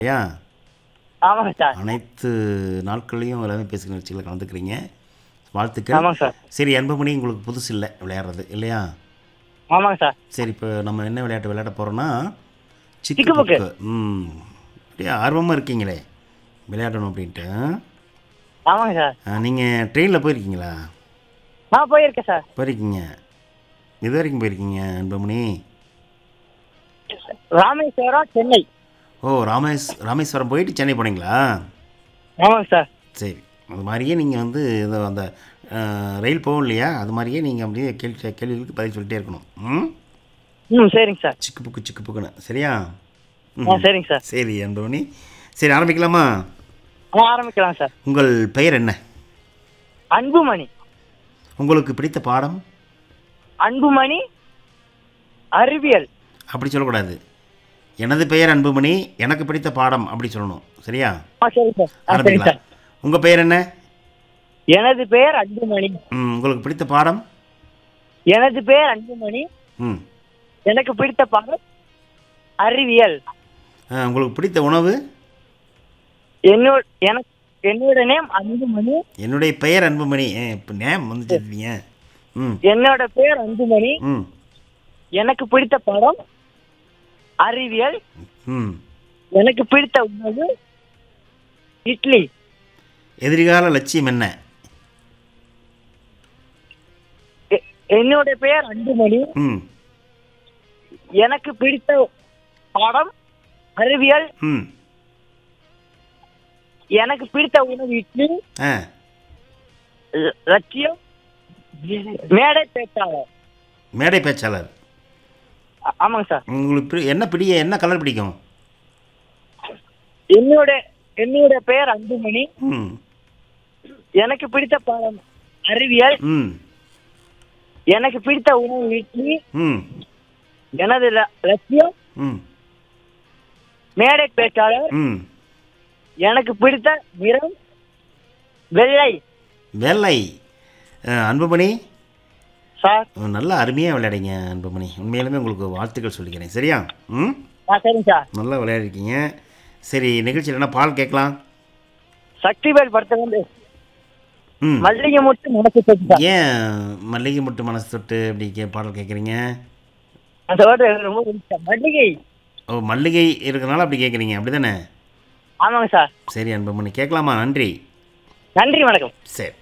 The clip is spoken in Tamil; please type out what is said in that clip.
ஐயா ஆமாங்க சார் அனைத்து நாட்கள்லையும் எல்லாமே பேசுகிற நிகழ்ச்சியில் கலந்துக்கிறீங்க வாழ்த்துக்கள் ஆமாங்க சார் சரி அன்புமணி உங்களுக்கு புதுசு இல்லை விளையாடுறது இல்லையா ஆமாங்க சார் சரி இப்போ நம்ம என்ன விளையாட்டு விளையாட போகிறோன்னா சிக்கு சிக்கு புக்கு. புக்கு ம் அப்படியே ஆர்வமாக இருக்கீங்களே விளையாடணும் அப்படின்ட்டு ஆமாங்க சார் நீங்கள் ட்ரெயினில் போயிருக்கீங்களா நான் போயிருக்கேன் சார் போயிருக்கீங்க எது வரைக்கும் போயிருக்கீங்க அன்புமணி ராமேஸ்வரம் சென்னை ஓ ராமேஸ் ராமேஸ்வரம் போயிட்டு சென்னை போனீங்களா ஆமாங்க சார் சரி அது மாதிரியே நீங்கள் வந்து இந்த அந்த அஹ், ரயில் போகும் இல்லையா அது மாதிரியே நீங்கள் அப்படியே கேள்வி கேள்விகளுக்கு பதில் சொல்லிட்டே இருக்கணும் ம் ம் சரிங்க சார் சிக்கு புக்கு சிக்கு புக்குன்னு சரியா ம். ஆ சரிங்க சார் சரி அன்புமணி சரி ஆரம்பிக்கலாமா ஆ ஆரம்பிக்கலாம் சார் உங்கள் பெயர் என்ன அன்புமணி உங்களுக்கு பிடித்த பாடம் அன்புமணி அறிவியல் அப்படி சொல்லக்கூடாது எனது பெயர் அன்புமணி எனக்கு பிடித்த பாடம் அப்படி சொல்லணும் சரியா ஆ சரிங்க சார் ஆ சரிங்க ஆரம்பிக்கலாம் சார் உங்கள் பெயர் என்ன எனது பெயர் அன்புமணி ம் உங்களுக்கு பிடித்த பாடம் எனது பெயர் அன்புமணி ம் எனக்கு பிடித்த பாடம் அறிவியல் ஆ, உங்களுக்கு பிடித்த உணவு என்னோட எனக்கு என்னோட நேம் அன்புமணி என்னுடைய பெயர் அன்புமணி ஏ இப்போ நேம் வந்து சொல்லுவீங்க ம் என்னோட பெயர் அன்புமணி ம் எனக்கு பிடித்த பாடம் அறிவியல் ம் எனக்கு பிடித்த உணவு இட்லி எதிர்கால லட்சியம் என்ன எ- என்னோட பெயர் அன்புமணி ம் எனக்கு பிடித்த பாடம் அறிவியல் ம் எனக்கு பிடித்த உணவு இட்லி ஆ ல- லட்சியம் மேடை பேச்சாளர் மேடை பேச்சாளர் ஆ- ஆமாங்க சார் உங்களுக்கு பிடி- என்ன பிடிக்க என்ன கலர் பிடிக்கும் என்னோட என்னோட பெயர் அன்புமணி ம் எனக்கு பிடித்த பாடம் அறிவியல் ம் எனக்கு பிடித்த உணவு இட்லி ம் எனது ல- லட்சியம் ம் மேடை பேச்சாளர் ம் எனக்கு பிடித்த நிறம் வெள்ளை வெள்ளை ஆ, அன்புமணி சார் நல்லா அருமையாக விளையாடிங்க அன்புமணி உண்மையிலுமே உங்களுக்கு வாழ்த்துக்கள் சொல்லிக்கிறேன் சரியா ம் ஆ சரிங்க சார் நல்லா விளையாடிருக்கீங்க சரி நிகழ்ச்சியில் என்ன பால் கேட்கலாம் சக்திவேல் படத்துல வந்து ம் மல்லிகை முட்டு மனசு தொட்டு சார் ஏன் மல்லிகை முட்டு மனசு தொட்டு அப்படி கே பாடல் கேட்குறீங்க அந்த வேர்டு எனக்கு ரொம்ப பிடிச்ச மல்லிகை ஓ மல்லிகை இருக்கிறனால அப்படி கேட்குறீங்க அப்படி தானே ஆமாங்க சார் சரி அன்புமணி கேட்கலாமா நன்றி நன்றி வணக்கம் சரி